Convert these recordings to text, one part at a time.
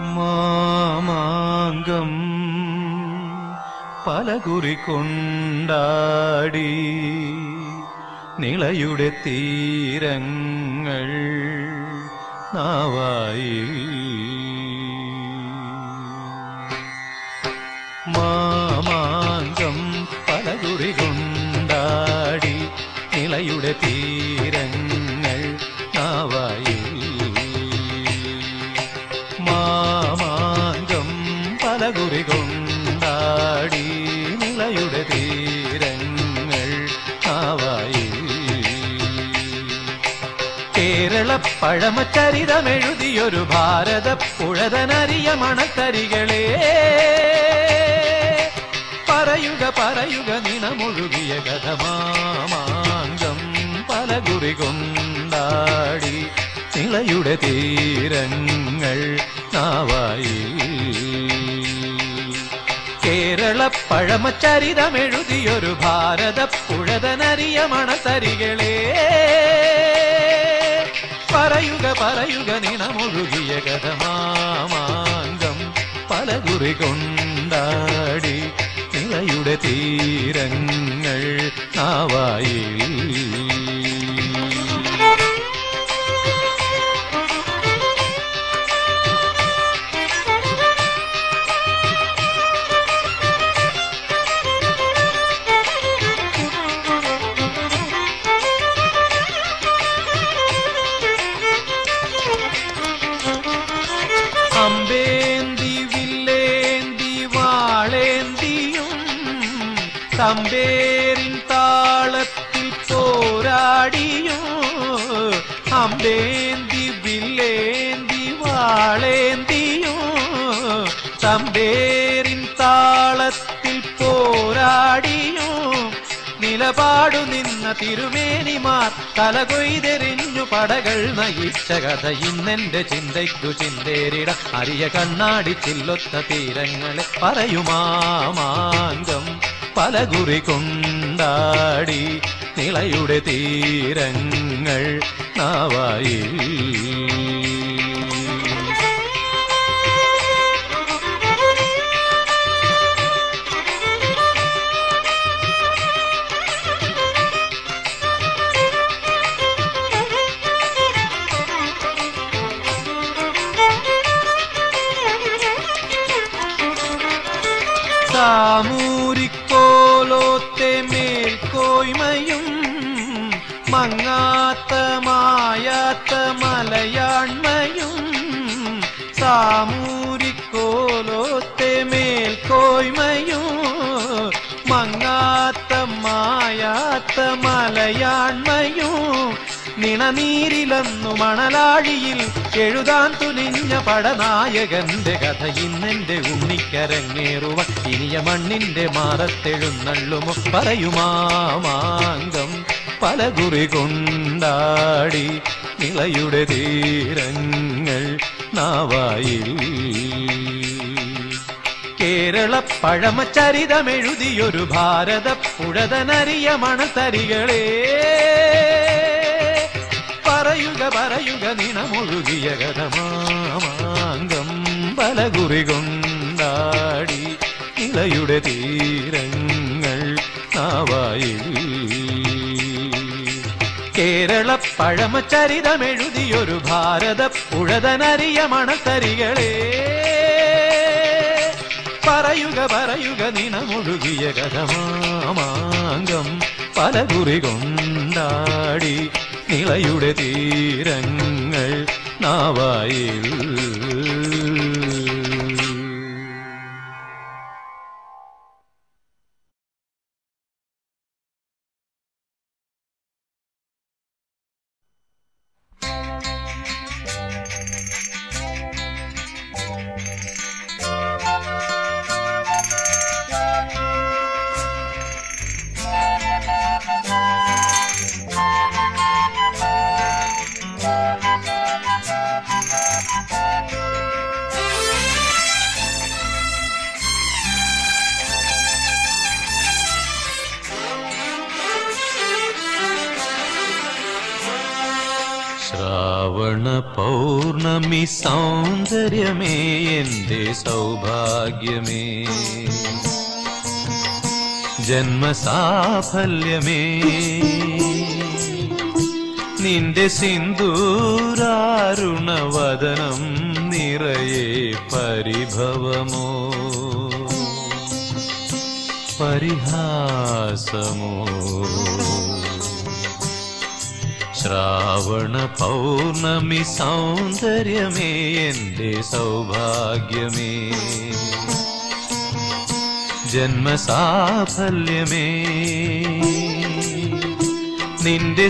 മാമാങ്കം പലകുറി കൊണ്ടാടി നിളയുടെ തീരങ്ങൾ നാവായി മാമാങ്കം പലകുറി കൊണ്ടാടി നിളയുടെ തീരങ്ങൾ നാവായി മാമാങ്കം പലകുറി കൊണ്ടാടി നിളയുടെ തീരങ്ങൾ നാവായി കേരള പഴമചരിതമെഴുതിയൊരു ഭാരത പുഴതനറിയ മണത്തരികളെ പറയുക പറയുക നിണമൊഴുകിയ കഥമാമാങ്കം പലകുറി കൊണ്ടാടി നിളയുടെ തീരങ്ങൾ നാവായി കേരള പഴമചരിതമെഴുതിയൊരു ഭാരത പുഴതനറിയ മണത്തരികളെ പറയുക പറയുക നിണമൊഴുകിയ കഥമാമാങ്കം പലകുറി കൊണ്ടാടി നിളയുടെ തീരങ്ങൾ നാവായി അമ്പേന്തി വില്ലേന്തി വാളേന്തിയും തമ്പേരിൻ താളത്തിൽ പോരാടിയും അമ്പേന്തി വില്ലേന്തി വാളേന്തിയും തമ്പേരിൻ താളത്തിൽ പോരാടിയും നിലപാടു നിന്ന തിരുമേനിമാർ തലകൊയ്തെറിഞ്ഞു പടകൾ നയിച്ച കഥ ഇന്നെന്റെ ചിന്തയ്ക്കു ചിന്തേരിട അരിയ കണ്ണാടി ചില്ലൊത്ത തീരങ്ങളെ പറയുമാമാങ്കം പലകുറി കൊണ്ടാടി നിളയുടെ തീരങ്ങൾ നാവായി സാമൂരിക്കോലോത്തെ മേൽക്കോയ്മയും മങ്ങാത്ത മായാത്ത മലയാണ്മയും സാമൂരിക്കോലോത്തെ മേൽക്കോയ്മയും മങ്ങാത്ത മായാത്ത മലയാണ്മയും നിണനീരിലെന്നു മണലാഴിയിൽ എഴുതാൻ തുനിഞ്ഞ പടനായകന്റെ കഥ ഇന്നെന്റെ ഉണ്ണിക്കരങ്ങേറുവ ഇനിയ മണ്ണിന്റെ മാറത്തെഴുന്നള്ളുമോ പറയുമാമാങ്കം പലകുറി കൊണ്ടാടി നിളയുടെ തീരങ്ങൾ നാവായിൽ കേരള പഴമചരിതമെഴുതിയൊരു ഭാരത പുഴതനറിയ മണത്തരികളെ പറയുക പറയുക നിണമൊഴുകിയ കഥമാമാങ്കം പലകുറി കൊണ്ടാടി ഇളയുടെ തീരങ്ങൾ നാവായിൽ കേരള പഴമചരിതമെഴുതിയൊരു ഭാരത പുഴതനറിയ മണത്തരികളെ പറയുക പറയുക നിണമൊഴുകിയ കഥമാമാങ്കം പലകുറി കൊണ്ടാടി നിളയുടെ തീരങ്ങൾ നാവായിൽ Thank പൗർണമി സൗന്ദര്യമേ എന്റെ സൗഭാഗ്യമേ ജന്മസാഫല്യമേ നിന്റെ സിന്ദൂരാരുണവദനം നിറയെ പരിഭവമോ പരിഹാസമോ ശ്രാവണ പൗർണമി സൗന്ദര്യമേ എന്റെ സൗഭാഗ്യമേ ജന്മസാഫല്യമേ നിന്റെ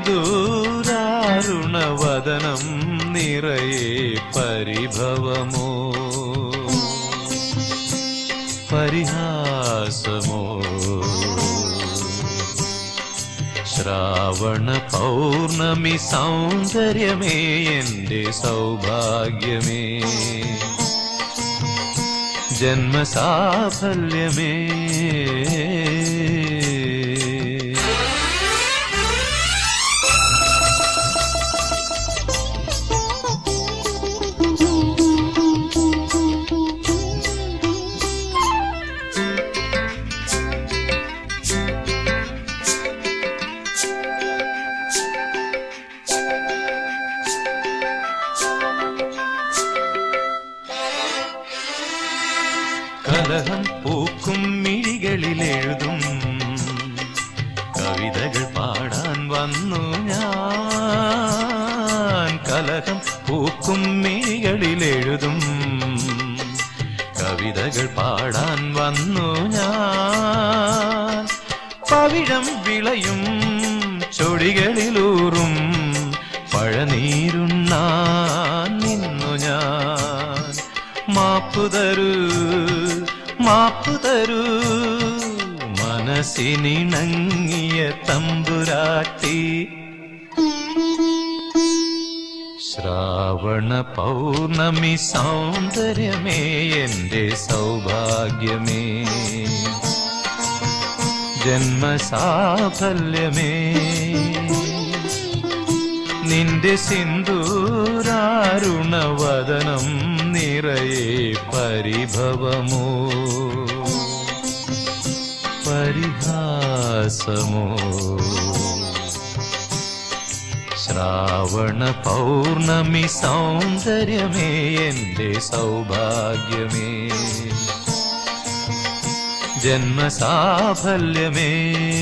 സിന്ദൂരാരുണവദനം നിറയെ പരിഭവമോ പരിഹാസമോ ശ്രാവണ പൗർണമി സൗന്ദര്യമേ എന്റെ സൗഭാഗ്യമേ ജന്മസാഫല്യമേ കലഹം പൂക്കും മിഴികളിൽ എഴുതും കവിതകൾ പാടാൻ വന്നു ഞാൻ കലഹം പൂക്കും മിഴികളിൽ എഴുതും കവിതകൾ പാടാൻ വന്നു ഞാൻ പവിഴം വിളയും ചൊടികളിലൂറും പഴനീരുണ്ണാൻ നിന്നു ഞാൻ മാപ്പു തരൂ മാപ്പു തരൂ മനസ്സിനിണങ്ങിയ തമ്പുരാട്ടി ശ്രാവണ പൗർണമി സൗന്ദര്യമേ എന്റെ സൗഭാഗ്യമേ ജന്മസാഫല്യമേ നിന്റെ സിന്ദൂരാരുണവദനം നിറയെ പരിഭവമോ പരിഹാസമോ ശ്രാവണ പൗർണമി സൗന്ദര്യമേ എന്റെ സൗഭാഗ്യമേ ജന്മസാഫല്യമേ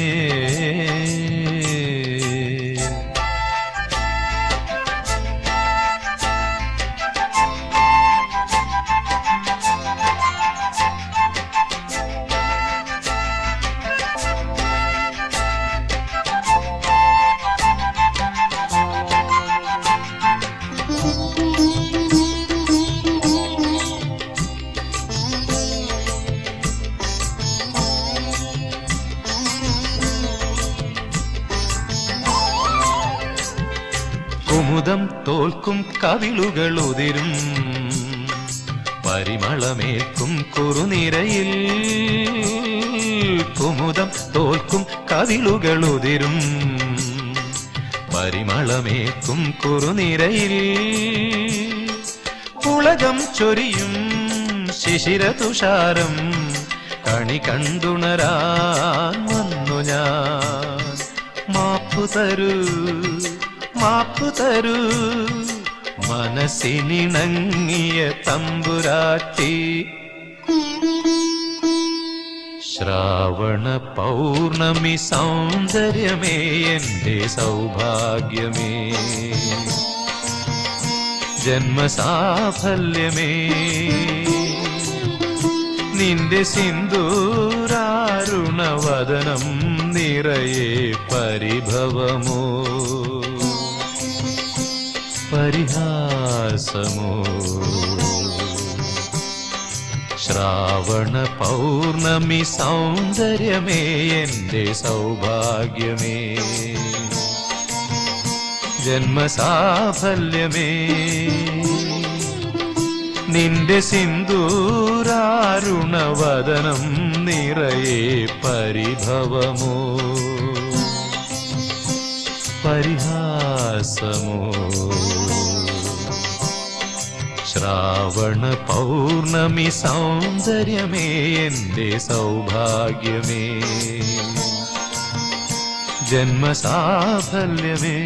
കുമുദം തോൽക്കും കവിളുകൾ ഉതിരും പരിമളമേൽക്കും കുറുനിരയിൽ കുമുദം തോൽക്കും കവിളുകൾ ഉതിരും പരിമളമേൽക്കും കുറുനിരയിൽ പുളകം ചൊരിയും ശിശിരതുഷാരം കണി കണ്ടുണരാൻ വന്നു ഞാൻ മാപ്പു തരൂ മാപ്പു തരൂ മനസ്സിനിണങ്ങിയ തമ്പുരാട്ടി ശ്രാവണ പൗർണമി സൗന്ദര്യമേ എന്റെ സൗഭാഗ്യമേ ജന്മസാഫല്യമേ നിന്റെ സിന്ദൂരാരുണവദനം നിറയെ പരിഭവമോ പരിഹാസമോ ശ്രാവണ പൗർണമി സൗന്ദര്യമേ എന്റെ സൗഭാഗ്യമേ ജന്മസാഫല്യമേ നിന്റെ സിന്ദൂരാരുണവദനം നിറയെ പരിഭവമോ പരിഹാസമോ ശ്രാവണ പൗർണമി സൗന്ദര്യമേ എന്റെ സൗഭാഗ്യമേ ജന്മസാഫല്യമേ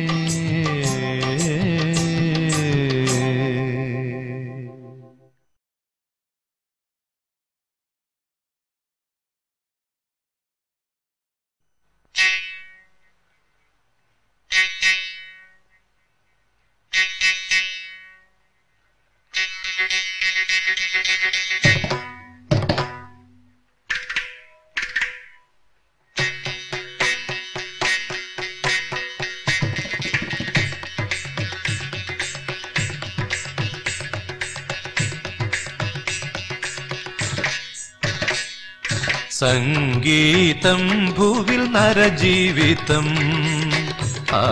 സംഗീതം ഭൂവിൽ നരജീവിതം ആ,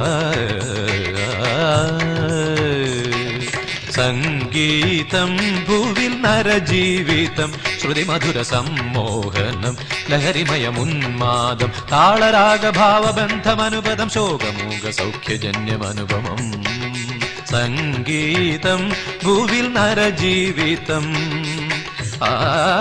സംഗീതം ഭൂവിൽ നരജീവിതം ശ്രുതിമധുര സമ്മോഹനം ലഹരിമയമുന്മാദം താളരാഗഭാവബന്ധമനുപദം ശോകമൂക സൗഖ്യജന്യമനുപമം സംഗീതം ഭൂവിൽ നരജീവിതം ആ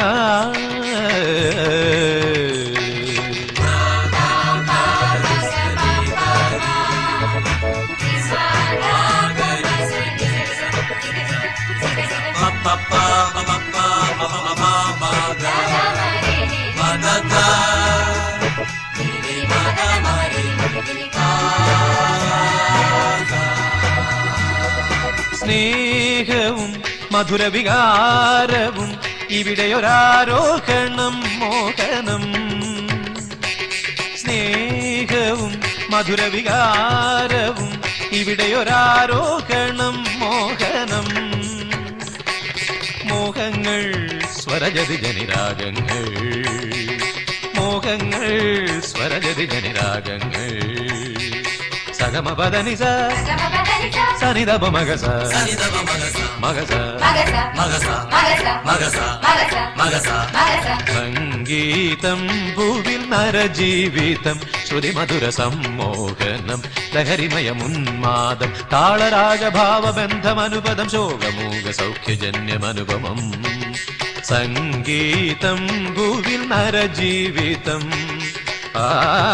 സ്നേഹവും മധുരവികാരവും ഇവിടെയൊരാരോഹണം മോഹനം സ്നേഹവും മധുരവികാരവും ഇവിടെയൊരാരോഹണം മോഹനം മോഹങ്ങൾ സ്വരജതി ജനിരാഗങ്ങൾ മോഹങ്ങൾ സ്വരജതി ജനിരാഗങ്ങൾ സഗമപദനിസ സനിതപ മഗസ മഗസ സംഗീതം ഭൂവിൽ നരജീവിതം ശ്രുതിമധുര സമ്മോഹനം ലഹരിമയമുന്മാദം താളരാഗഭാവബന്ധമനുപദം ശോകമൂക സൗഖ്യജന്യമനുപമം സംഗീതം ഭൂവിൽ നരജീവിതം ആ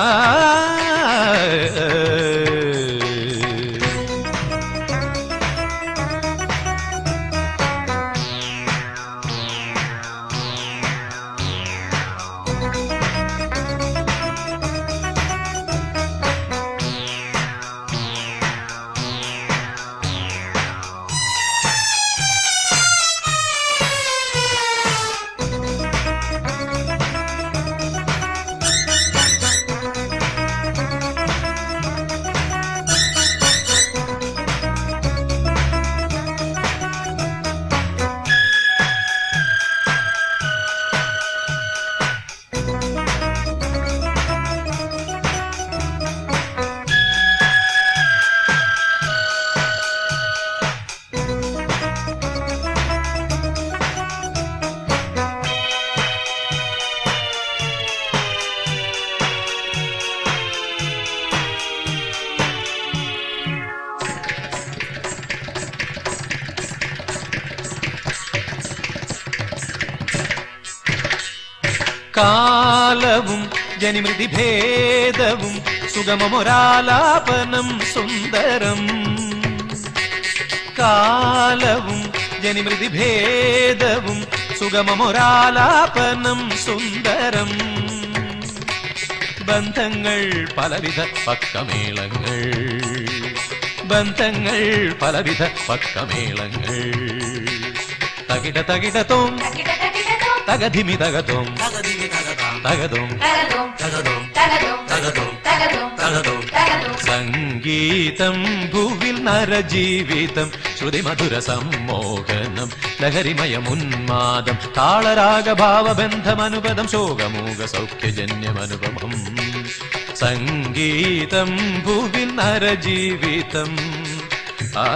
കാലവും ജനിമൃതി ഭേദവും സുഗമമൊരാലാപനം സുന്ദരം കാലവും ജനിമൃതി ഭേദവും സുഗമമൊരാലാപനം സുന്ദരം ബന്ധങ്ങൾ പലവിധ പക്കമേളങ്ങൾ ബന്ധങ്ങൾ പലവിധ പക്കമേളങ്ങൾ തകിട തകിടത്തോം തകധിമി തകതോം തകതോം സംഗീതം ഭൂവിൽ നരജീവിതം ശ്രുതിമധുര സമ്മോഹനം ലഹരിമയമുന്മാദം താളരാഗഭാവബന്ധമനുപദം ശോകമൂക സൗഖ്യജന്യമനുപമം സംഗീതം ഭൂവിൽ നരജീവിതം ആ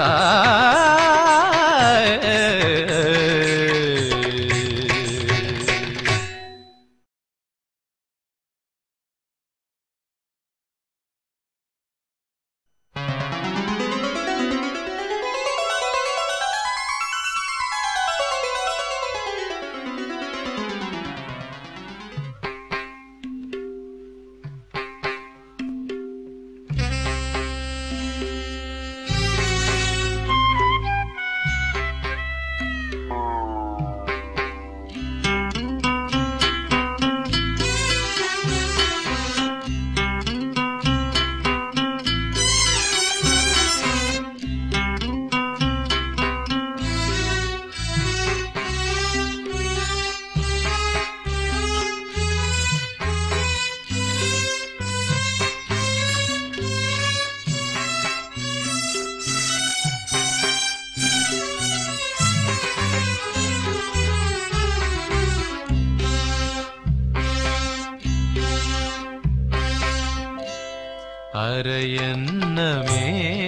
അരയന്നമേ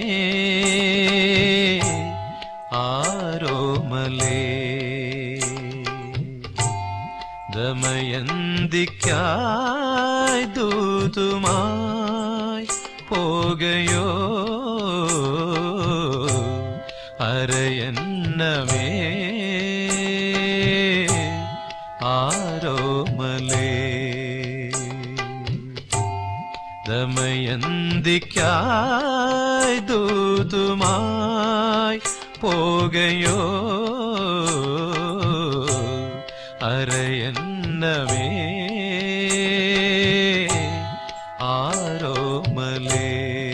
ആരോമലേ ദമയന്തിക്കായി ദൂതുമായി പോകയോ അരയന്നമേ ആരോമലേ ദമയന്തിക്കായി ദൂതുമായി പോകയോ അരയന്നവേ ആരോമലേ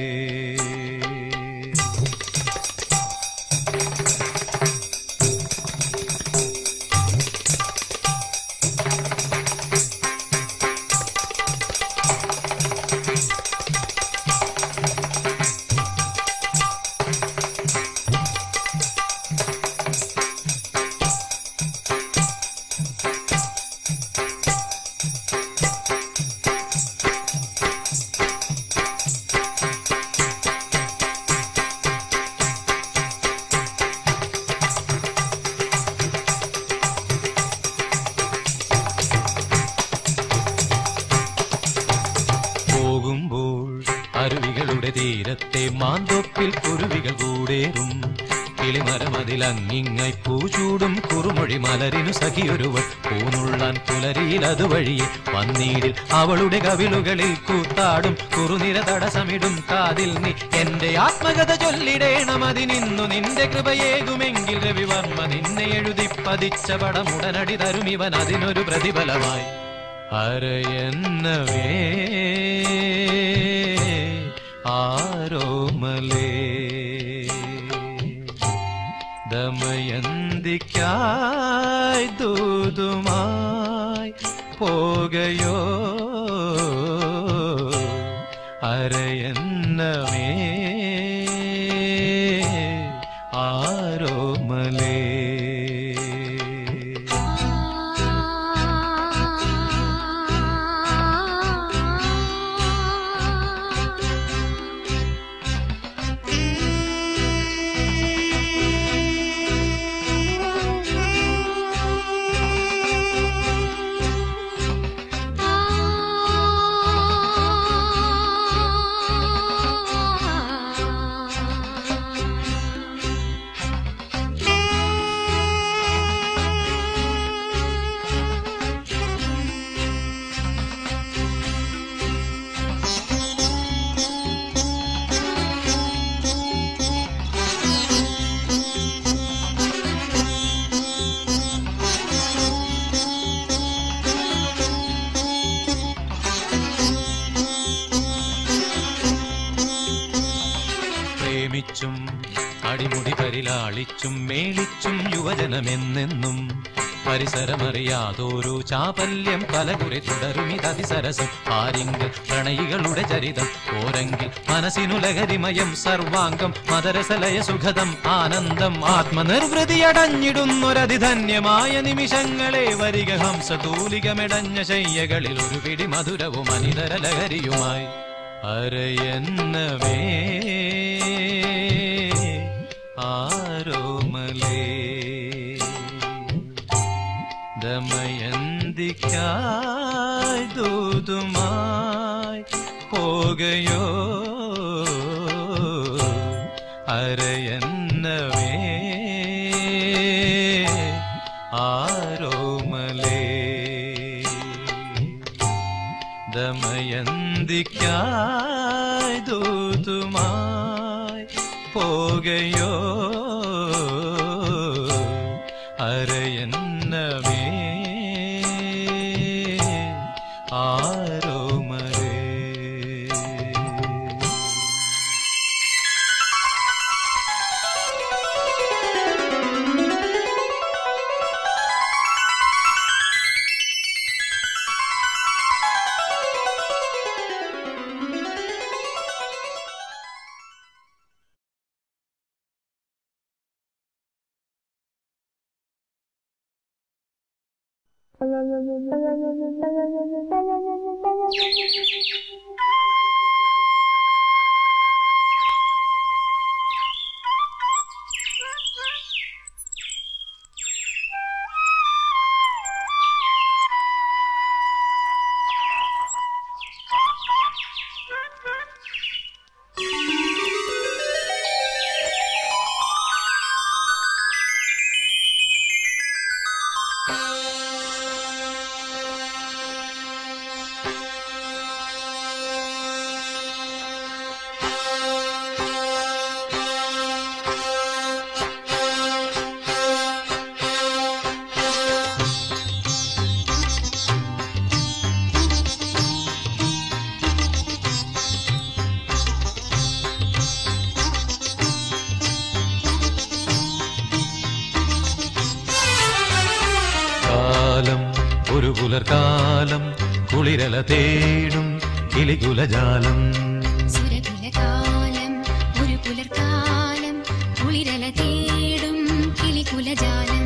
പോകുമ്പോൾ അരുവികളുടെ തീരത്തെ മാന്തോപ്പിൽ കുരുവികൾ കൂടേറും കിളിമരമതിലങ്ങിങ്ങായി പൂചൂടും കുറുമൊഴി മലരിനു സഖിയൊരുവൾ പൂനുള്ളാൻ പുലരിയിൽ അതുവഴിയെ വന്നീടിൽ അവളുടെ കവിളുകളിൽ കൂത്താടും കുറുനിര തടസമിടും കാതിൽ നീ എന്റെ ആത്മകഥ ചൊല്ലിടേണം അതിനിന്നു നിന്റെ കൃപയേകുമെങ്കിൽ രവിവർമ്മ നിന്നെ എഴുതി പതിച്ച പടമുടനടി തരും ഇവൻ അതിനൊരു പ്രതിഫലമായി അരയന്നവേ ആരോമലേ ദമയന്തിക്കായി ദൂതുമായി പോകയോ അരയന്നവേ ആരോമലേ പ്രേമിച്ചും അടിമുടി പരിലാളിച്ചും മേളിച്ചും യുവജനമെന്നെന്നും പരിസരമറിയാതോരോ ചാപല്യം പലകുറി തുടരുമിതതിസരസം ആരിങ്കൽ പ്രണയികളുടെ ചരിതം ഓരങ്കിൽ മനസ്സിനു ലഹരിമയം സർവാംഗം മദരസലയ സുഖദം ആനന്ദം ആത്മനിർവൃതിയടഞ്ഞിടുന്നൊരതിധന്യമായ നിമിഷങ്ങളെ വരിക ഹംസതൂലികമെടഞ്ഞ ശയ്യകളിൽ ഒരു പിടി മധുരവും അനിതര ലഹരിയുമായി അരയന്നവേ ആരോമലേ ദമയന്തിക്കായി ദൂതുമായി പോകയോ അരയന്നവേ ആരോമലേ ദമയന്തിക്കായി ദൂതുമായി പോകയോ അരയന്നവേ ആരോമരേ കാലം ഒരു പുലർക്കാലം കുളിരല തേടും കിളികുലജാലം സുരകുലകാലം ഒരു പുലർക്കാലം കുളിരല തേടും കിളികുലജാലം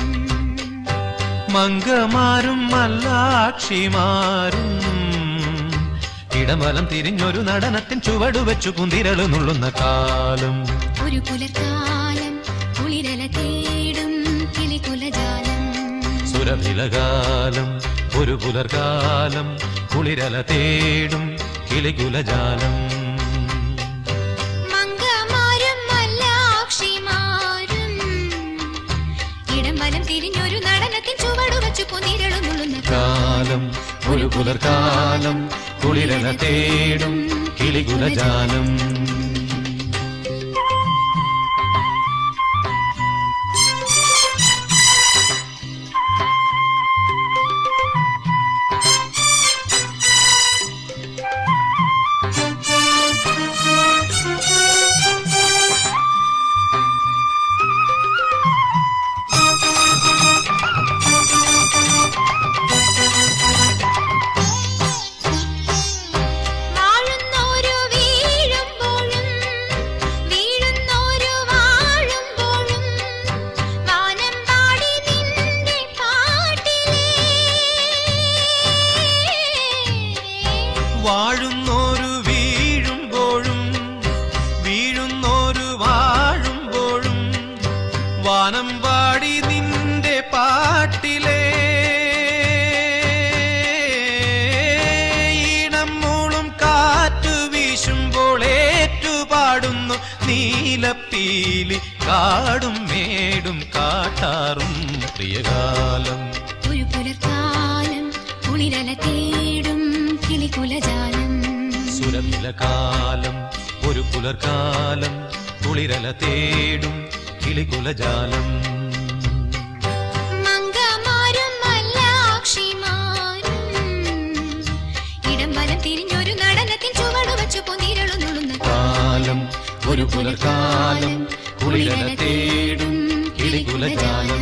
മംഗമാരും മല്ലാക്ഷിമാരും ഇടമലം തിരിഞ്ഞൊരു നടനത്തിൻ ചുവടുവെച്ചു കുന്തിരളു നുള്ളുന്ന കാലം ഒരു പുലർക്കാലം കുളിരല തേടും കിളികുലജാലം സുരഭിലകാലം ഒരു പുലർക്കാലം കുളിരല തേടും കിളികുലജാലം മംഗമാരും മല്ലാക്ഷിമാരും ഇടംവലം തിരിഞ്ഞൊരു നടനത്തിൻ ചുവടുവച്ചു കുന്തിരളുന്നുള്ളുന്ന കാലം ഒരു പുലർക്കാലം കുളിരല തേടും കിളികുലജാലം വാഴുന്നോരു വീഴുമ്പോഴും വീഴുന്നോരു വാഴുമ്പോഴും വാനം പാടി നിന്റെ പാട്ടിലേ വാഴുന്നോരു വീഴുമ്പോഴും വീഴുന്നോരു വാഴുമ്പോഴും വാനം പാടി നിന്റെ പാട്ടിലേ ഈണം മൂളും കാറ്റു വീശുമ്പോൾ ഏറ്റുപാടുന്നു നീലപ്പീലി കാടും മേടും കാട്ടാറും പ്രിയകാലം ഒരു പുലർക്കാലം കുളിരല തേടും കിളികുലജാലം സുരഭിലകാലം ഒരു പുലർക്കാലം കുളിരല തേടും കിളികുലജാലം മംഗമാരും മല്ലാക്ഷിമാരും ഇടംവലം തിരിഞ്ഞൊരു നടനത്തിൻ ചുവടുവച്ചു പൊന്നിരളുന്നുള്ളുന്ന കാലം ഒരു പുലർക്കാലം കുളിരല തേടും കിളികുലജാലം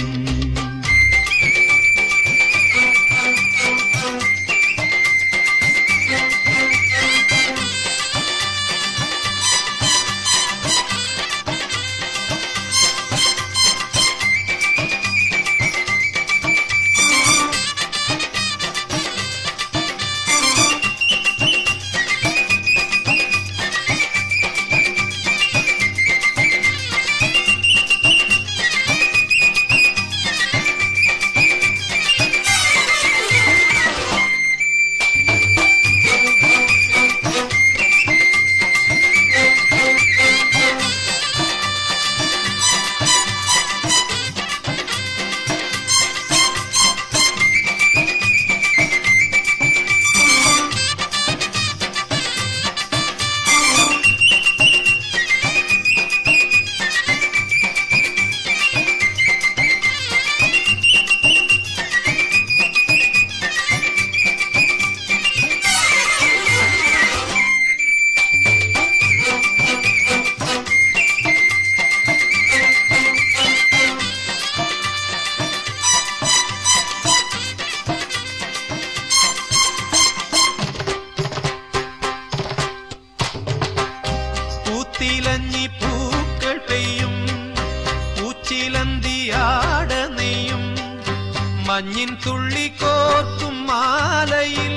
പൂത്തിലഞ്ഞി പൂക്കൾ പെയ്യും പൂച്ചിലന്തിയാട നെയ്യും മഞ്ഞിൻ തുള്ളി കോർക്കും മാലയിൽ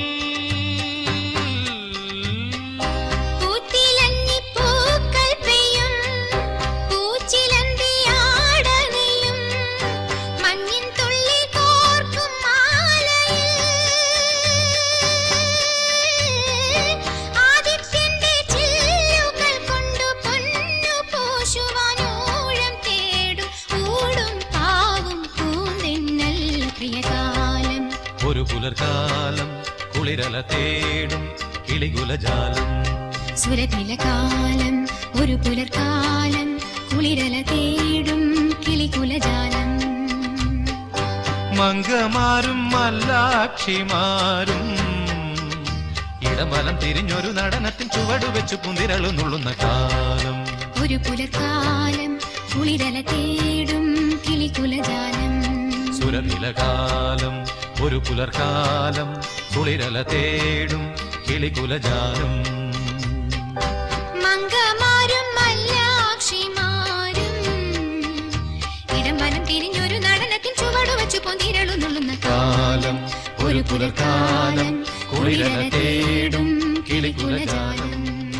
പൂത്തിലഞ്ഞി പൂക്കൾ പെയ്യും പൂച്ചിലന്തിയാടനെയും മഞ്ഞിൻ തുള്ളി കോർക്കും മാലയിൽ ആദിത്യന്റെ ചില്ലുകൾ കൊണ്ടു പൊന്നു പൂശുവാനോളം തേടും ഊടും പാവും പൂന്തെന്നൽ സുരഭിലകാലം ഒരു പുലർക്കാലം കുളിരല തേടും കിളികുലജാലം സുരഭിലകാലം ഒരു പുലർക്കാലം കുളിരല തേടും കിളികുലജാലം മംഗമാരും മല്ലാക്ഷിമാരും ഇടമലം തിരിഞ്ഞൊരു നടനത്തിൽ ചുവടുവെച്ചു പുന്തിരളു നുള്ളുന്ന കാലം ഒരു പുലർക്കാലം കുളിരല തേടും കിളികുലജാലം സുരനിലകാലം ഒരു പുലർക്കാലം കുളിരല തേടും കിളികുലജാലം മംഗമാരും മല്ലാക്ഷിമാരും ഇടംവലം തിരിഞ്ഞൊരു നടനത്തിൽ ചുവടുവച്ചു പൊന്തിരളു നുള്ളുന്ന കാലം ഒരു പുലർക്കാലം കുളിരല തേടും കിളികുലജാലം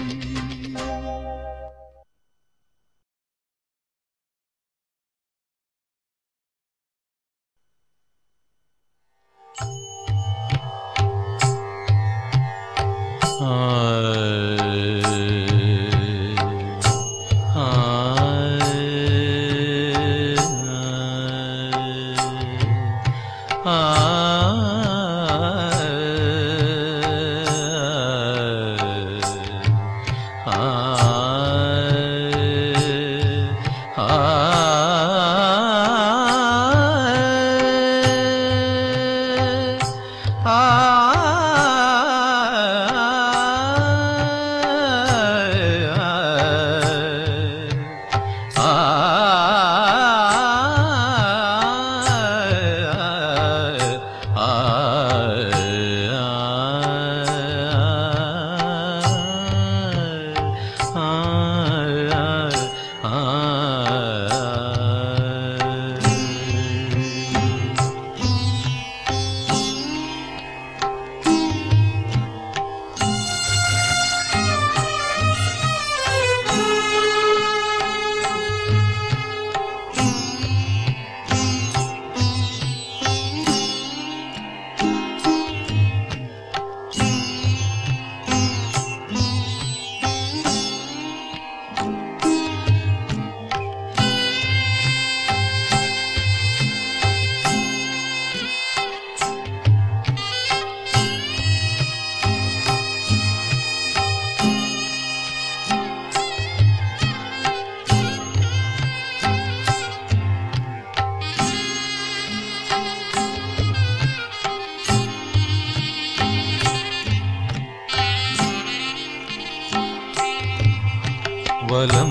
വലം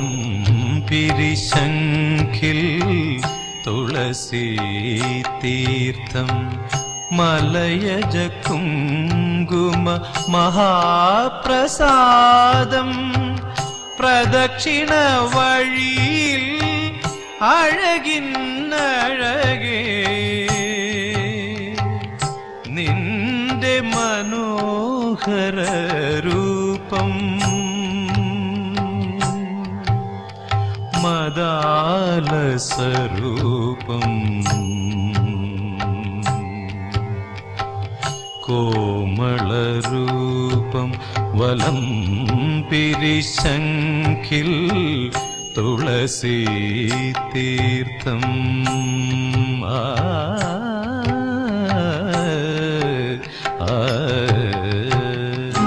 പിരിശങ്കിൽ തുളസി തീർത്ഥം മലയജ കുങ്കുമ മഹാപ്രസാദം പ്രദക്ഷിണ വഴിയിൽ അഴകിന്നഴകേ നിന്റെ മനോഹര രൂപം മദാലസരൂപം കോമളരൂപം വലം പിരിശങ്കിൽ തുളസി തീർത്ഥം ആ ആ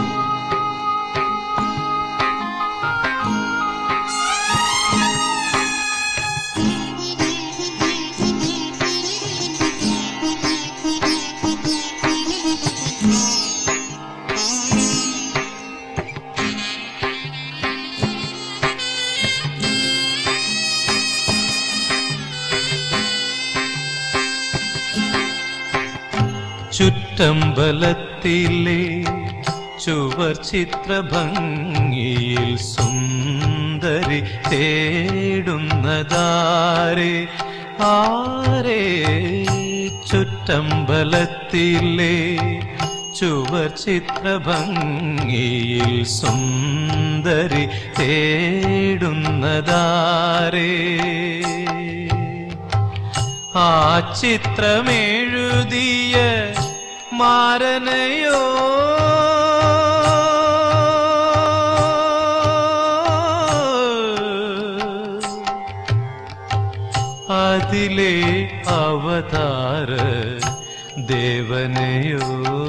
ചുറ്റമ്പലത്തിലെ ചുവർ ചിത്രഭംഗിയിൽ സുന്ദരി തേടുന്നതാരെ ആരെ ചുറ്റമ്പലത്തിലെ ചുവർ ചിത്രഭംഗിയിൽ സുന്ദരി തേടുന്നതാരേ ആ ചിത്രമെഴുതിയ മാരനയോ അതിലെ അവതാര ദേവനെയോ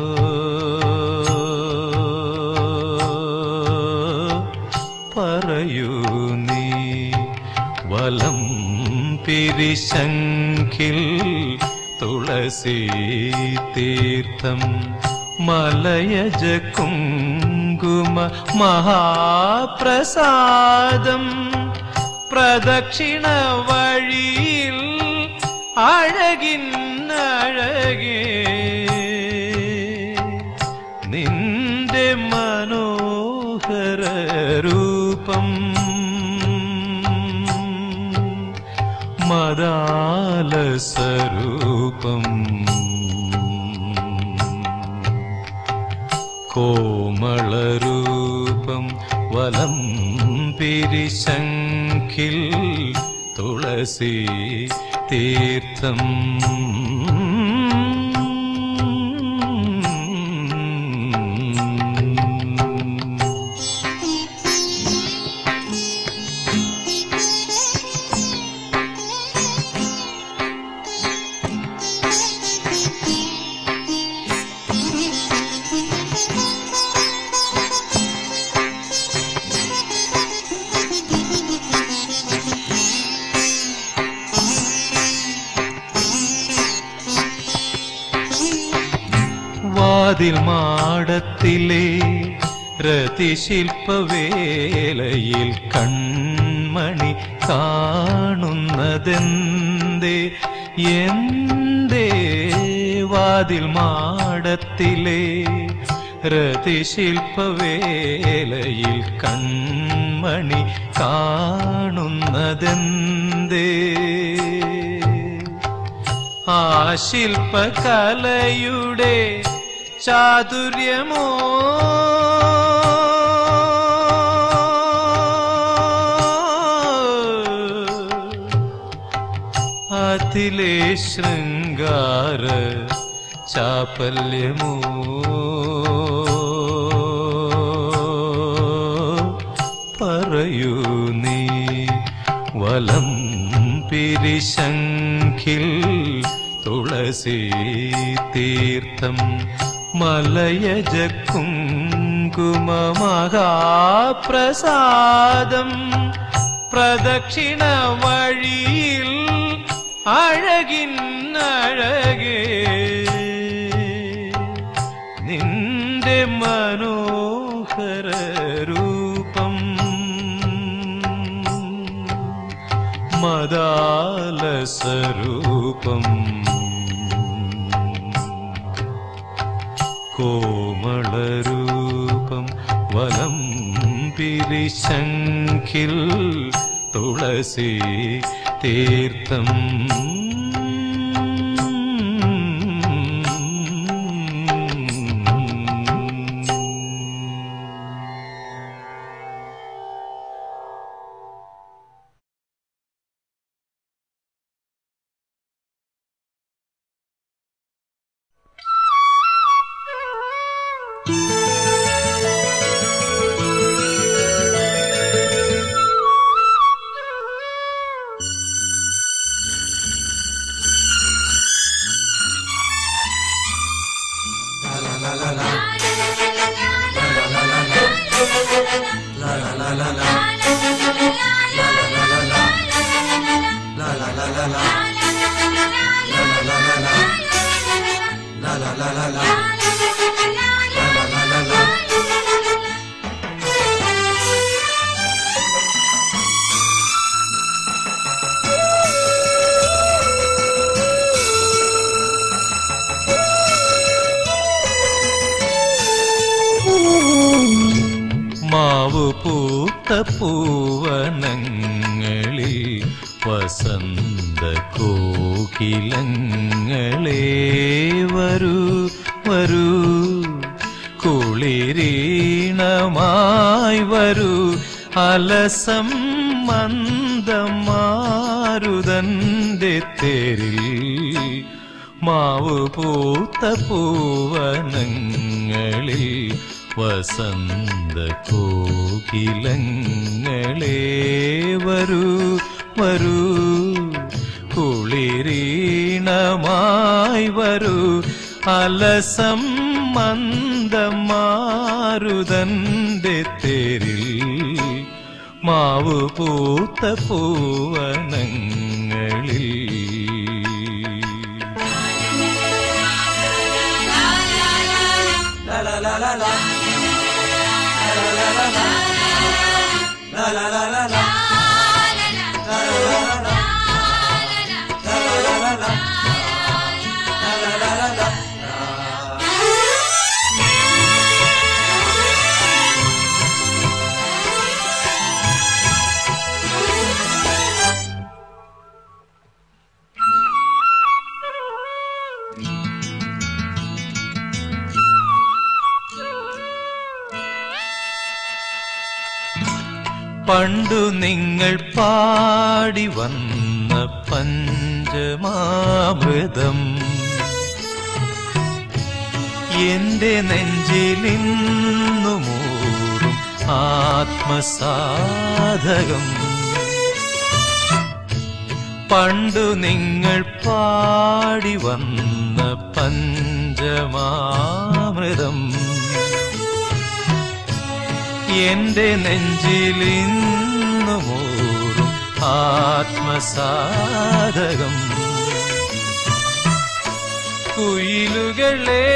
പറയൂ നീ വലം പിരിശങ്കിൽ തുളസി തീർത്ഥം മലയജ കുങ്കുമ മഹാപ്രസാദം പ്രദക്ഷിണ വഴിയിൽ അഴകിന്നഴകേ നിന്റെ മനോഹര രൂപം മദാലസരൂപം കോമളരൂപം വലം പിരിശങ്കിൽ തുളസി തീർത്ഥം വാതിൽ മാടത്തിലെ രതിശില്പവേലയിൽ കൺമണി കാണുന്നതെന്തേ എന്തേ വാതിൽ മാടത്തിലെ രതിശില്പവേലയിൽ കൺമണി കാണുന്നതെന്തേ ആ ശില്പകലയുടെ ചാതുര്യമോ അതിലെ ശൃംഗാര ചാപല്യമോ പറയൂ നീ വലം പിരിശങ്കിൽ തുളസി തീർത്ഥം മലയജ കുങ്കുമ മഹാപ്രസാദം പ്രദക്ഷിണ വഴിയിൽ അഴകിന്നഴകേ നിന്റെ മനോഹര രൂപം മദാലസരൂപം കോമളരൂപം വലം പിരിശങ്കിൽ തുളസി തീർത്ഥം മാവു പൂത്ത പൂവനങ്ങളിൽ വസന്ത കോകിലങ്ങളെ വരൂ വരൂ കുളിരീണമായി വരൂ അലസം മന്ദമാരുതന്റെ തേരിൽ മാവ് പൂത്ത പൂവനങ്ങളിൽ വസന്ത കോകിലങ്ങളെ വരൂ വരൂ കുളിരീണ കുളിരീണമായി വരൂ അലസം മന്ദമാരുതന്റെ തേരിൽ മാവു പൂത്ത പൂവനങ്ങളിൽ പണ്ടു നിങ്ങൾ പാടി വന്ന പഞ്ചമാമൃതം എന്റെ നെഞ്ചിലിന്നു മൂറും ആത്മസാധകം പണ്ടു നിങ്ങൾ പാടി വന്ന പഞ്ചമാമൃതം എന്റെ നെഞ്ചിലിന്നു മൂറും ആത്മസാധകം കുയിലുകളെ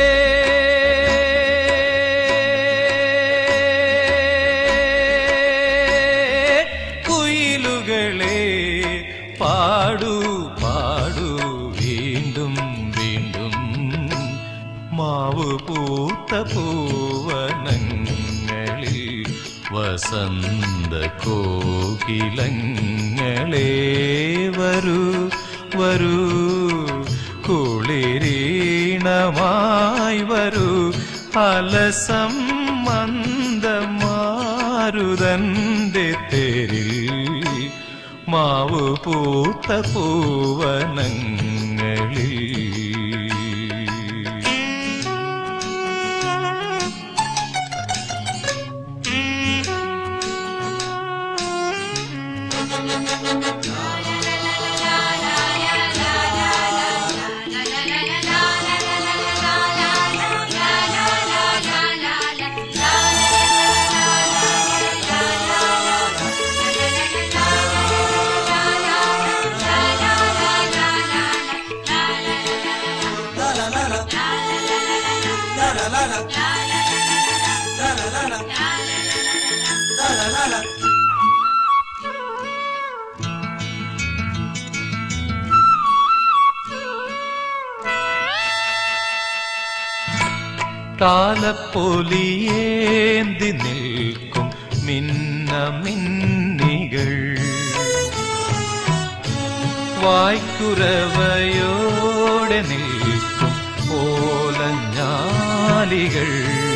കുയിലുകളെ പാടൂ പാടൂ വീണ്ടും വീണ്ടും മാവ് പൂത്ത പൂവനങ്ങളിൽ വസന്ത കോകിലങ്ങളെ വരൂ വരൂ കുളിരീണമായി വരൂ അലസം മന്ദമാരുതന്റെ തേരിൽ മാവ് പൂത്ത പൂവനങ്ങളിൽ താലപ്പൊലിയേന്തി നിൽക്കും മിന്ന മിന്നികൾ വായ്ക്കുറവയോടെ നിൽക്കും ഓലഞ്ഞാലികൾ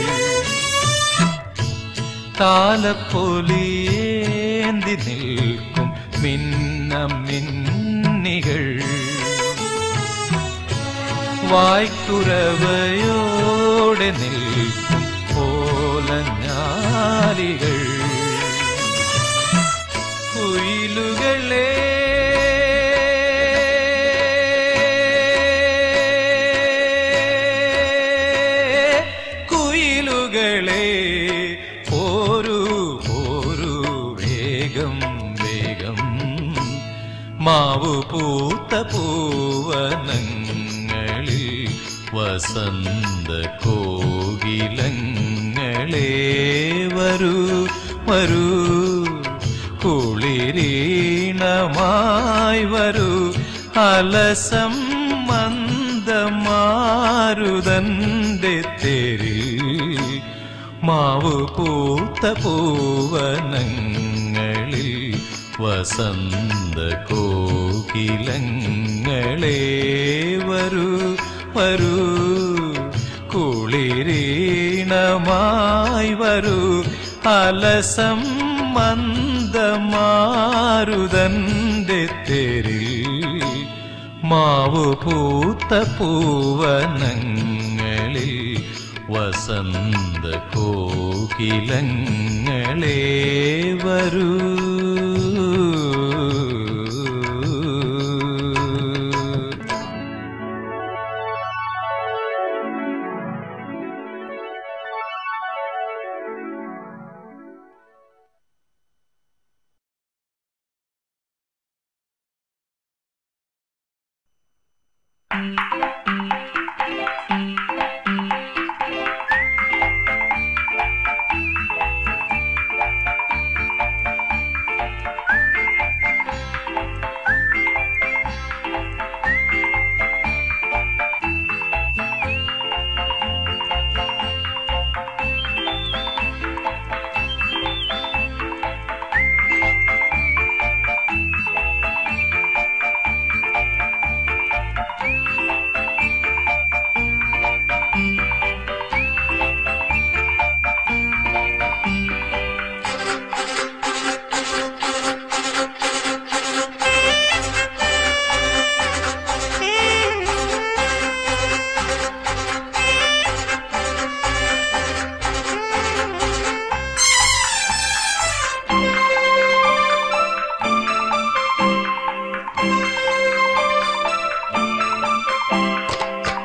താലപ്പൊലിയേന്തി നിൽക്കും മിന്ന മിന്നികൾ വായ്ക്കുറവയോടെ നിൽക്കും ഓലഞ്ഞാലികൾ കുയിലുകളെ കുയിലുകളെ പോരൂ പോരൂ വേഗം വേഗം മാവു പൂത്ത പൂവനങ്ങളിൽ വസന്ത കോകിലങ്ങളെ വരൂ വരൂ കുളിരീണമായി വരൂ അലസം മന്ദമാരുതന്റെ തേരിൽ മാവു പൂത്ത പൂവനങ്ങളിൽ വസന്ത കോകിലങ്ങളെ വരൂ വരൂ കുളിരീണമായി വരൂ അലസം മന്ദമാരുതന്റെ തെരിൽ മാവു പൂത്ത പൂവനങ്ങളിൽ വസന്ത കോകിലങ്ങളെ വരൂ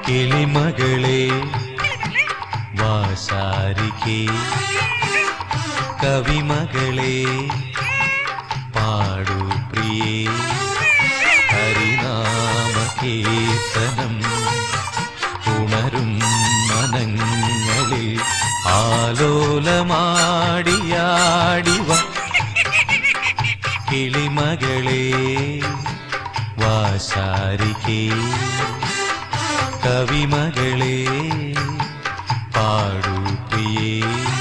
കിളിമകളെ വാശാരികേ കവിമകളെ പാടു പ്രിയേ ഹരിനാമ കീർത്തനം ഉണരും മനങ്ങളിൽ ആലോലമാടിയാടിവ കിളിമകളെ വാശാരികേ കവിമകളെ പാടു പ്രിയേ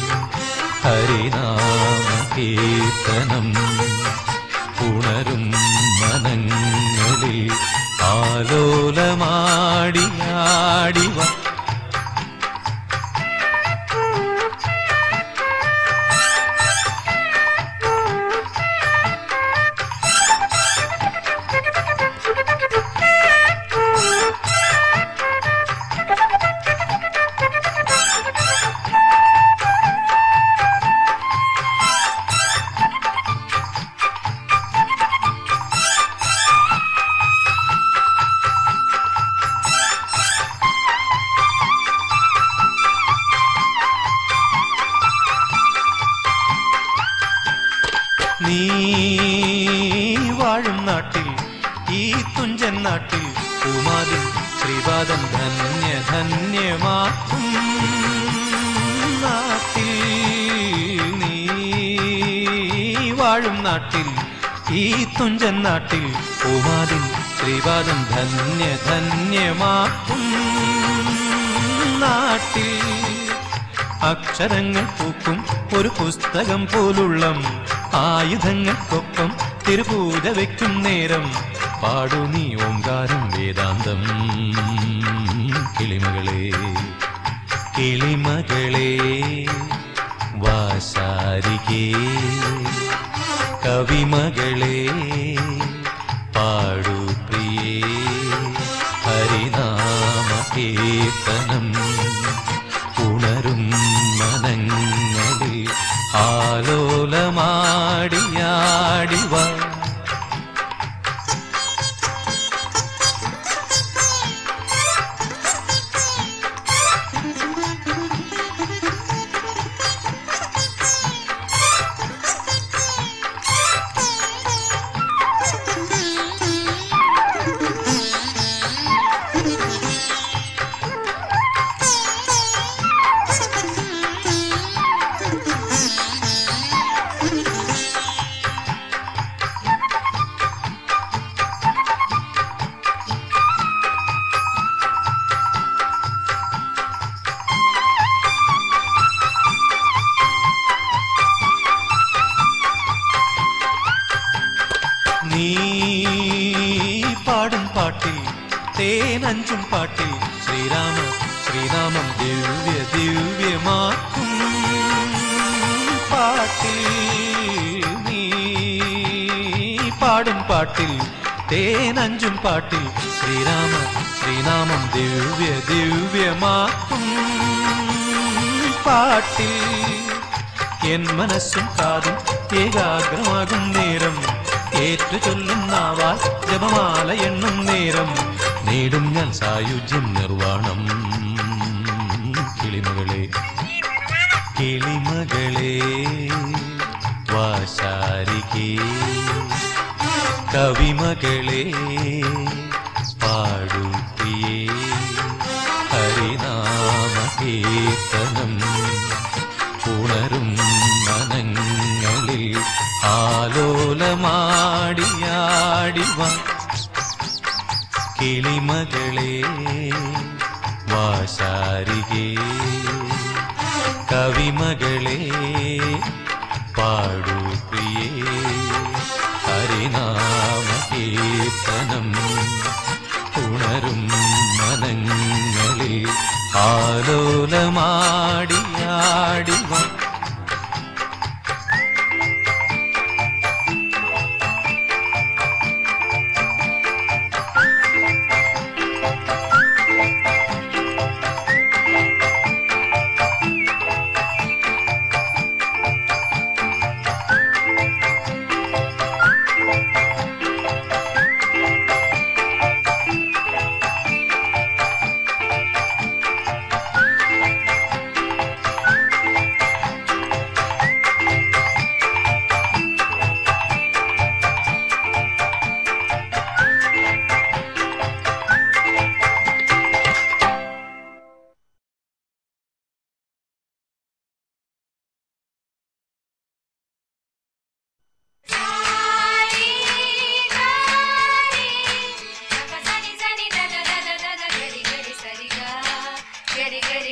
ഹരിനാമ കീർത്തനം ഉണരും മനങ്ങളിൽ ആലോലമാടിയാടിവ നീ വാഴും നാട്ടിൽ ഈ തുഞ്ചൻ നാട്ടിൽ ഉമാതിൻ ശ്രീപാദം ധന്യ ധന്യമാക്കും നാട്ടിൽ നീ വാഴും നാട്ടിൽ ഈ തുഞ്ചൻ നാട്ടിൽ ഉമാതിൻ ശ്രീപാദം ധന്യ ധന്യമാക്കും നാട്ടിൽ അക്ഷരങ്ങൾ പൂക്കും ഒരു പുസ്തകം പോലുള്ളം ആയുധങ്ങൾക്കൊപ്പം തിരുപൂജ വെക്കും നേരം പാടു നീ ഓങ്കാരം വേദാന്തം കിളിമകളെ കിളിമകളെ വാശാരികേ കവിമകളെ പാടു പ്രിയേ ഹരിനാമ കീർത്തനം ഉണരും മനങ്ങളിൽ ആലോലമാടിയാടിവ നീ പാടും പാട്ടിൽ തേനഞ്ചും പാട്ടിൽ ശ്രീരാമ ശ്രീരാമം ദിവ്യ ദിവ്യമാക്കും പാട്ടിൽ നീ പാടും പാട്ടിൽ തേനഞ്ചും പാട്ടിൽ ശ്രീരാമ ശ്രീനാമം ദിവ്യ ദിവ്യമാക്കും പാട്ടിൽ എൻ മനസ്സും കാതും ഏകാഗ്രമാകും നേരം ഏറ്റു ചൊല്ലുന്നാവാൽ ജപമാല എണ്ണും നേരം നേടും ഞാൻ സായുജ്യം നിർവാണം കിളിമകളെ കിളിമകളെ വാശാരികേ കവിമകളെ പാടു പ്രിയേ ഹരിനാമ കീർത്തനം ഉണരും മനങ്ങളിൽ ആലോലമാടിയാടിവ കിളിമകളെ വാശാരികേ കവിമകളെ പാടു പ്രിയേ ഹരിനാമ കീർത്തനം ഉണരും മനങ്ങളിൽ ആലോലമാടിയാടിവ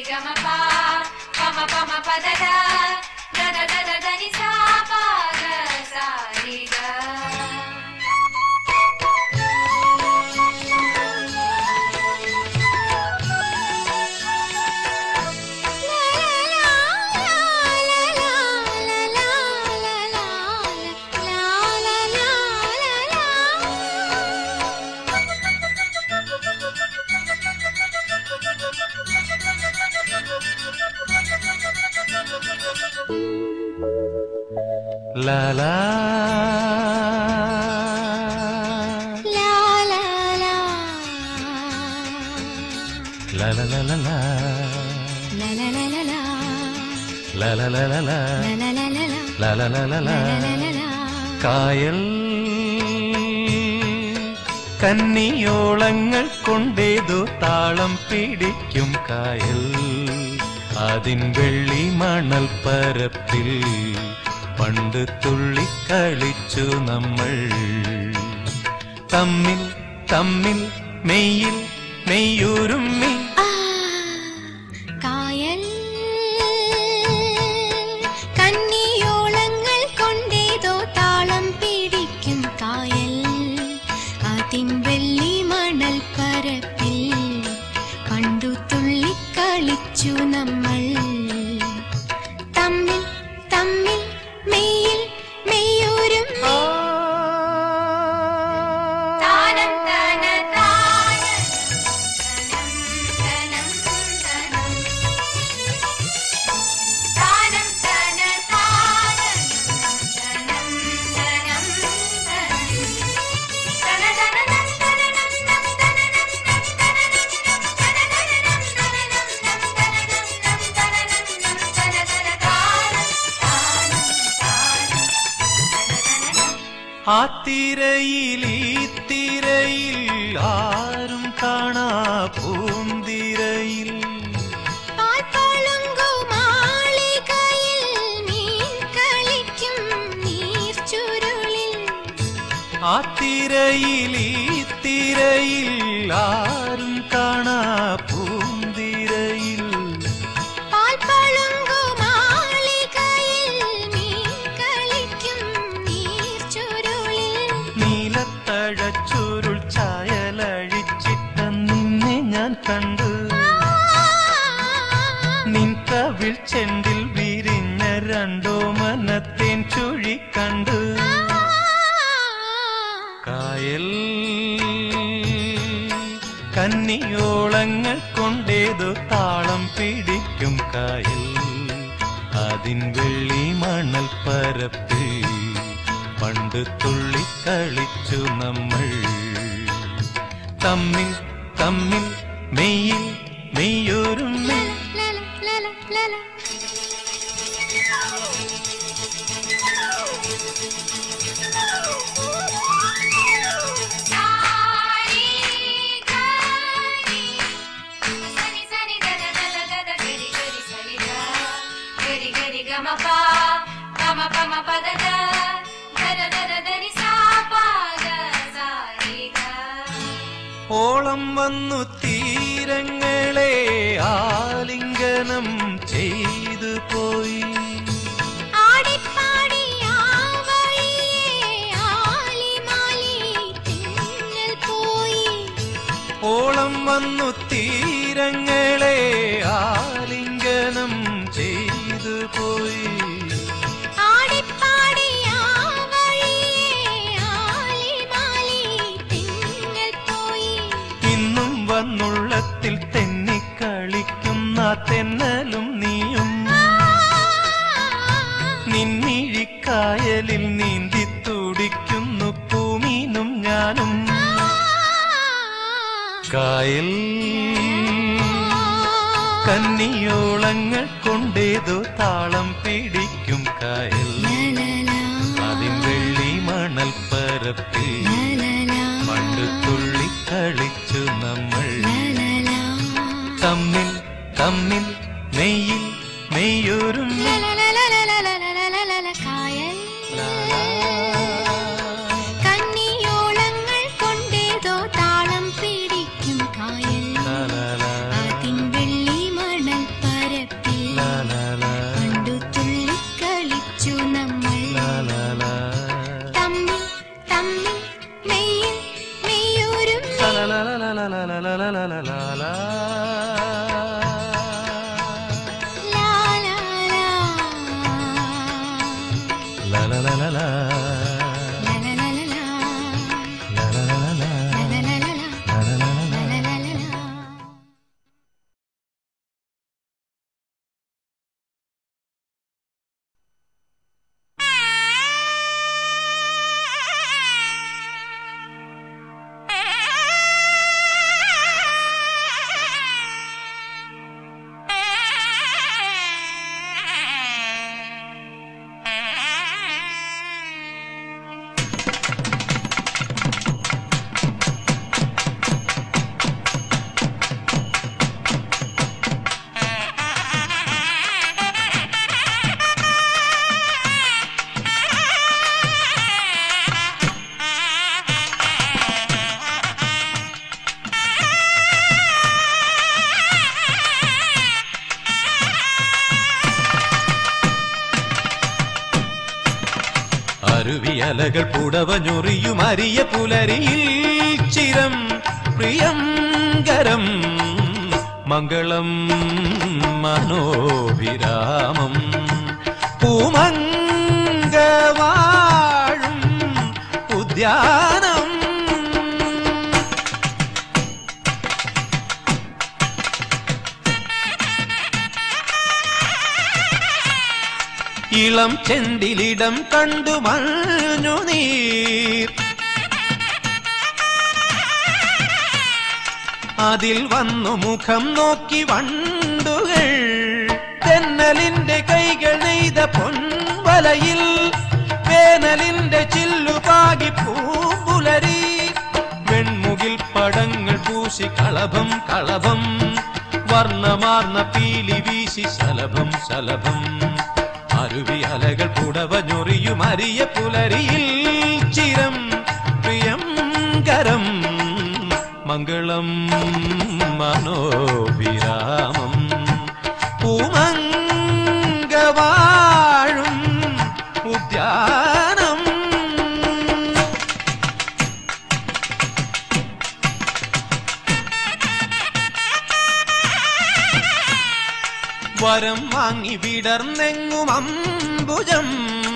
గమ పా పమ పమ పదద దద దద దని సా పా గ సా రి గ ലാ ലാ ലാ ലാ ലാ ലാ ലാ ലാ ലാ ലാ ലാ ലാ ലാ ലാ ലാ ലാ കായൽ കന്നിയോളങ്ങൾ കൊണ്ടേതു താളം പിടിക്കും കായൽ അതിൻ വെള്ളി മണൽ പരപ്പിൽ പണ്ട് തുള്ളിക്കളിച്ചു നമ്മൾ തമ്മിൽ തമ്മിൽ മെയ്യിൽ മെയ്യൂരുമ്മി കായൽ കന്നിയോളങ്ങൾ കൊണ്ടേതോ താളം പിടിക്കും കായൽ അതിൻ വെള്ളി മണൽ പരപ്പിൽ പണ്ടു തുള്ളിക്കളിച്ചു നമ്മൾ തമ്മിൽ തമ്മിൽ മെയ്യിൽ മെയ്യൂരും താനം തന താന തനം തനം തനം താനം തന താന തനം തനം തന തന തന ആ തിരയിൽ ഈ തിരയിൽ ആരും കാണാ പൂന്തിരയിൽ പാൽപ്പളുങ്കു മാളികയിൽ മീൻ കളിക്കും നീർച്ചുരുളിൽ ആ തിരയിൽ ഈ തിരയിൽ ആരും കാണാ പൂന്തിരയിൽ പാൽപ്പളുങ്കു മാളികയിൽ മീൻ കളിക്കും നീർച്ചുരുളിൽ നീലത്തഴച്ചുരുൾ ചായലഴിച്ചിട്ട നിന്നെ ഞാൻ കണ്ടു നിൻ കവിൾ ചെണ്ടിൽ വിരിഞ്ഞ രണ്ടോ മനത്തേൻ ചുഴി കണ്ടു കായൽ കന്നിയോളങ്ങൾ കൊണ്ടേതു താളം പിടിക്കും കായൽ അതിൻ വെള്ളി മണൽ പരപ്പിൽ പണ്ട് തുള്ളിക്കളിച്ചു നമ്മൾ തമ്മിൽ തമ്മിൽ മെയ്യിൽ മെയ്യൊരുമ്മി ലല, ലല, ലല. സാരി ഗരി സനി സനി ദദ ദദ ദദ ഗരി ഗരി സനി ദ ഗരി ഗരി ഗമ പ ഗമ പമ പദ ദ ദദ ദദ దని സా പ ഗ സ രി ഗ ഓളം വന്നു തീരങ്ങളെ ആലിംഗനം ചെയ്തു പോയി ആടിപ്പാടി ആ വഴിയേ ആലിമാലി തിന്നൽ പോയി ഓളം വന്നു തീരങ്ങളെ ആലിംഗനം ചെയ്തു പോയി ആടിപ്പാടി ആ വഴിയേ ആലിമാലി തിന്നൽ പോയി ഇന്നും വന്നുള്ളത്തിൽ തെന്നിക്കളിക്കുന്ന തെന്നലും നീയും നിന്നിഴിക്കായലിൽ നീന്തി തുടിക്കുന്നു പൂമീനും ഞാനും കായൽ കന്നിയോളങ്ങൾ കൊണ്ടേതോ താളം പിടിക്കും കായൽ അതിൻ വെള്ളി മണൽ പരപ്പിൽ പണ്ട് തുള്ളിക്കളിച്ചു നമ്മൾ തമ്മിൽ തമ്മിൽ മെയ്യിൽ മെയ്യൊരും കായൽ കന്നിയോളങ്ങൾ കൊണ്ടേതോ താളം പിടിക്കും കായൽ അതിൻ വെള്ളി മണൽ ലലലലലാ, ലലലലലാ, ലലലലലാ, ലലലലലാ, ലലലലലാ. ലലലലലാ. അരുവിയലകൾ പുടവഞ്ഞൊറിയും അരിയ പുലരിയിൽ ചിരം പ്രിയങ്കരം മംഗളം മനോവിരാമം പൂമംഗവാഴും ഉദ്യാനം ഇളം ചെണ്ടിലിടം കണ്ടു മഞ്ഞു നീർ അതിൽ വന്നു മുഖം നോക്കി വണ്ടുകൾ തെന്നലിന്റെ കൈകൾ നെയ്ത പൊൻവലയിൽ വേനലിന്റെ ചില്ലുപാകി പൂമ്പുലരി വെൺമുകിൽ പടങ്ങൾ പൂശി കളഭം കളഭം വർണ്ണമാർന്ന പീലി വീശി ശലഭം ശലഭം അരുവി അലകൾ പുടവഞ്ഞൊറിയും അരിയ പുലരിയിൽ ചിരം പ്രിയങ്കരം മംഗളം മനോവിരാമം പൂമംഗവാഴും ഉദ്യാനം വരം വാങ്ങി വിടർന്നെങ്ങും അമ്പുജം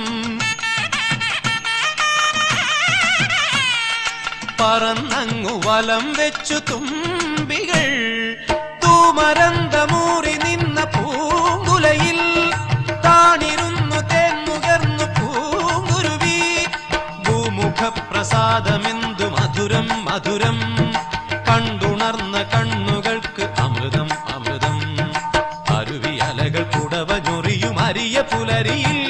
പറന്നങ്ങു വലം വെച്ചു തുമ്പികൾ തൂമരന്തമൂറി നിന്ന പൂങ്കുലയിൽ താണിരുന്നു തേന്നുകർന്നു പൂങ്കുരുവി ഭൂമുഖ പ്രസാദമെന്തു മധുരം മധുരം കണ്ടുണർന്ന കണ്ണുകൾക്ക് അമൃതം അമൃതം അരുവി അലകൾ കുടവഞ്ഞൊറിയും അരിയ പുലരിയിൽ